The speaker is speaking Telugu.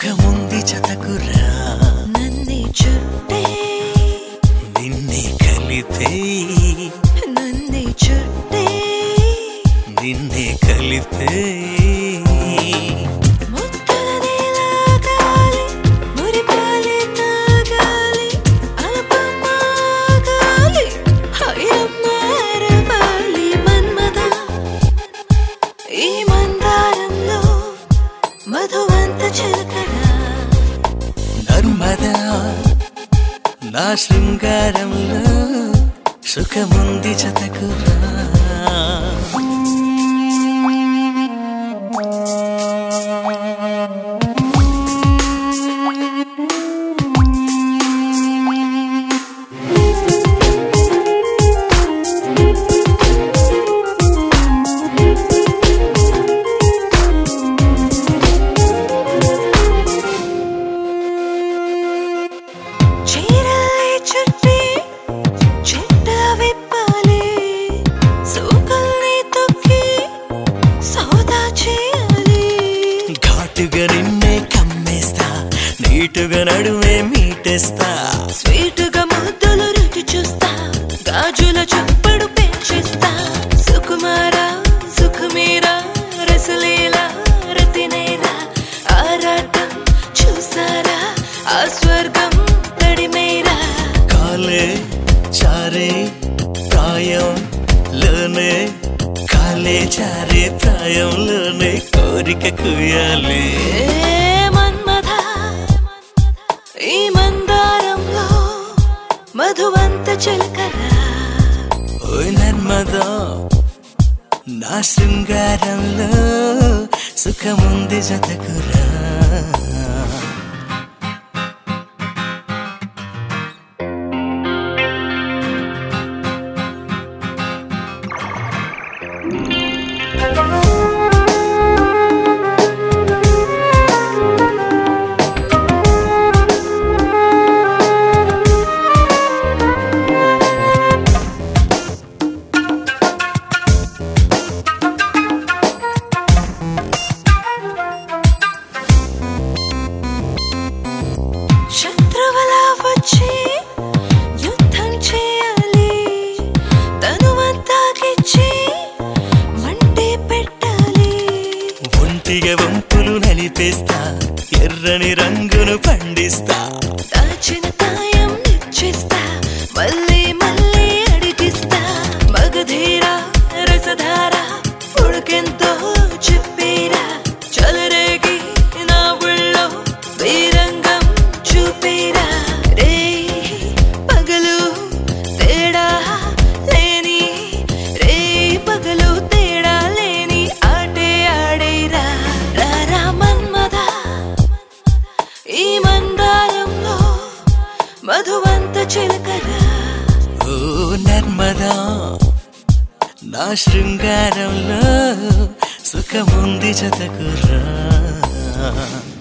సుఖముంది చతకురా నన్నే చుట్టే నిన్నే కలిపే నన్నే చుట్టే నిన్నే కలిపే ముద్దలనే లాగాలి మురిపాలే తాగాలి అల్పమాగాలి హయమారవాలి మన్మద ఈ మందారంలో మధువంత చిలకడా నర్మదా నా శృంగారంలో సుఖముంది చతకురా చీరలే చుట్టి చిట్ట విప్పాలి సోకల్ని తొక్కి సౌదా చేయాలి ఘాటుగా నిన్నే కమ్మేస్తా నీటుగా నడుమే మీటేస్తా స్వీటుగా ముద్దులు రుచి చూస్తా గాజుల చప్పుడు పెంచేస్తా సుకుమారా సుఖమీరా రసలీలా రతినేరా ఆరాటం చూసారా ఆ స్వర్గం తడిమేరా కాలే చారే ప్రాయం లోనే కాలే చారే ప్రాయంలోనే కోరిక కుయాలి ఏ మన్మథ ఈ మందారంలో మధువంత చిలకరా ఓ నర్మదా నా శృంగారంలో సుఖముంది జతకురా శత్రువులా వచ్చి యుద్ధం చేయాలి తనువంతాకిచ్చి మంటే పెట్టాలి ఒంటిగా వంపులు నలిపేస్తా ఎర్రని రంగును పండిస్తా దాచిన తాయం నిచ్చిస్తా మళ్ళీ మళ్ళీ అడిగిస్తా మగధీరా రసధార ఉడికెంతో చెప్పేరా చలరేగి నా ఊళ్ళో వీరంగం చూపేరా రే పగలు తేడా లేని రే పగలు తేడా లేని ఆటే ఆడేరా రారా మన్మదా ఈ మందారంలో మధువంత చిలకరా ఓ నర్మదా నా శృంగారంలో సుఖముంది జతకురా